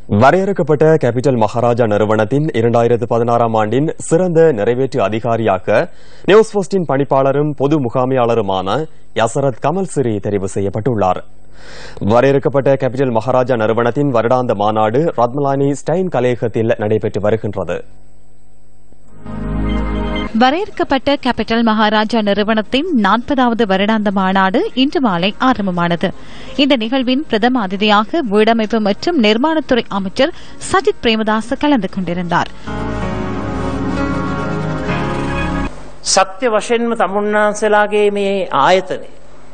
வரையறுக்கப்பட்ட கேபிட்டல் மகாராஜா நிறுவனத்தின் இரண்டாயிரத்து பதினாறாம் ஆண்டின் சிறந்த நிறைவேற்று அதிகாரியாக நியூஸ் போஸ்டின் பணிப்பாளரும் பொது முகாமையாளருமான யசரத் கமல் சிறி தெரிவு செய்யப்பட்டுள்ளார் வரையறுக்கப்பட்ட கேபிட்டல் மகாராஜா நிறுவனத்தின் வருடாந்த மாநாடு ரத்மலானி ஸ்டைன் கலையகத்தில் நடைபெற்று வருகின்றது வரையறுக்கப்பட்ட கேபிட்டல் மகாராஜா நிறுவனத்தின் நாற்பதாவது வருடாந்த மாநாடு இன்று மாலை ஆரம்பமானது இந்த நிகழ்வின் பிரதம அதிதியாக வீடமைப்பு மற்றும் நிர்மாணத்துறை அமைச்சர் சஜித் பிரேமதாஸ் கலந்து கொண்டிருந்தார் සත්‍ය වශයෙන්ම තමුන්නාන්සලාගේ මේ ආයතනය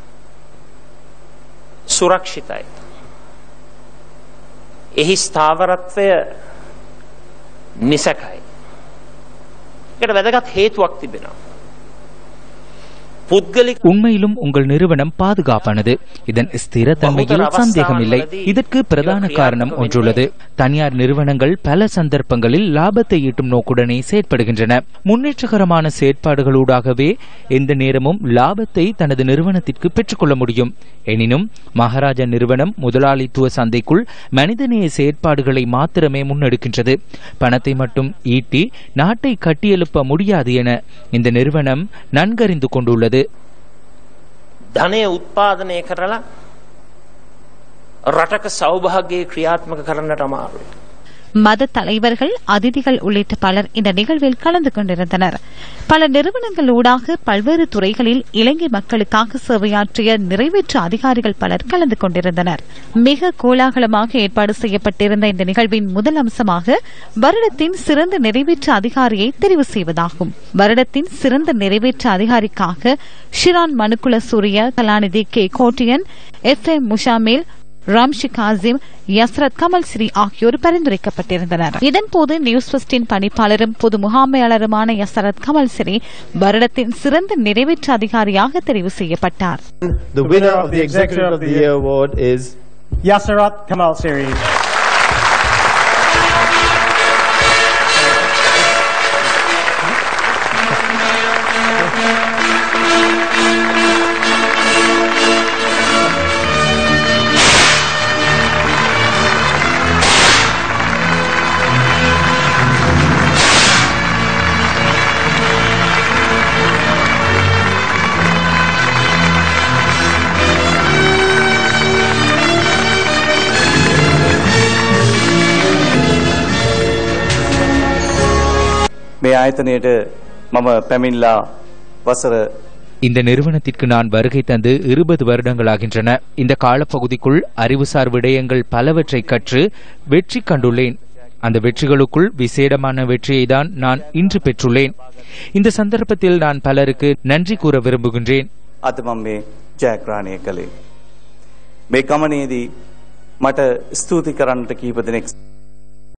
සුරක්ෂිතයි. එහි ස්ථාවරත්වය නිසකයි. එකට වැදගත් හේතුවක් තිබෙනවා. පුද්ගලික உண்மையிலும் உங்கள் நிறுவனம் பாதுகாப்பானது இதன் ஸ்திரத்தன்மையில் சந்தேகமில்லை இதற்கு பிரதான காரணம் ஒன்றுள்ளது தனியார் நிறுவனங்கள் பல சந்தர்ப்பங்களில் லாபத்தை ஈட்டும் நோக்குடனே செயற்படுகின்றன முன்னேற்றகரமான செயற்பாடுகளூடாகவே எந்த நேரமும் லாபத்தை தனது நிறுவனத்திற்கு பெற்றுக்கொள்ள முடியும் எனினும் மகாராஜா நிறுவனம் முதலாளித்துவ சந்தைக்குள் மனிதநேய செயற்பாடுகளை மாத்திரமே முன்னெடுக்கின்றது பணத்தை மட்டும் ஈட்டி நாட்டை கட்டியெழுப்ப முடியாது என இந்த நிறுவனம் நன்கறிந்து கொண்டுள்ளது ධනය උත්පාදනය කරලා රටක සෞභාග්‍යය ක්‍රියාත්මක කරන්නට අමාරුයි. மத தலைவர்கள் அதிதிகள் உள்ளிட்ட பலர் இந்த நிகழ்வில் கலந்து கொண்டிருந்தனர் பல நிறுவனங்கள் ஊடாக பல்வேறு துறைகளில் இலங்கை மக்களுக்காக சேவையாற்றிய நிறைவேற்று அதிகாரிகள் பலர் கலந்து கொண்டிருந்தனர் மிக கோலாகலமாக ஏற்பாடு செய்யப்பட்டிருந்த இந்த நிகழ்வின் முதல் அம்சமாக வருடத்தின் சிறந்த நிறைவேற்று அதிகாரியை தெரிவு செய்வதாகும் வருடத்தின் சிறந்த நிறைவேற்று அதிகாரிக்காக ஷிரான் மனுக்குல Surya Kalanidhi K Kotiyan F M Mushamel Ramshi Kasim Yasrath Kamal Sri ஆகியோர் பரிந்துரைக்கப்பட்டிருந்தனர் இதன்போது நியூஸ் பஸ்டின் பணிப்பாளரும் பொது முகாமையாளருமான யசரத் கமல் ஸ்ரீ வருடத்தின் சிறந்த நிறைவேற்று அதிகாரியாக தெரிவு செய்யப்பட்டார் The winner of the Executive of the Year award is Yassarat Kamal Siri. මේ ආයතනයට මම පැමිණිලා වසර இந்த நிறுவனத்திற்கு நான் வருகை தந்து இருபது வருடங்களாகின்றன இந்த காலப்பகுதிக்குள் அறிவுசார் விடயங்கள் பலவற்றை கற்று வெற்றி கண்டுள்ளேன் அந்த வெற்றிகளுக்குள் விசேடமான வெற்றியை தான் நான் இன்று பெற்றுள்ளேன் இந்த சந்தர்ப்பத்தில் நான் பலருக்கு நன்றி கூற விரும்புகின்றேன் අද මම මේ ජයග්‍රහණය කළේ. මේ ගමනේදී මට ස්තුති කරන්නට කීප දෙනෙක්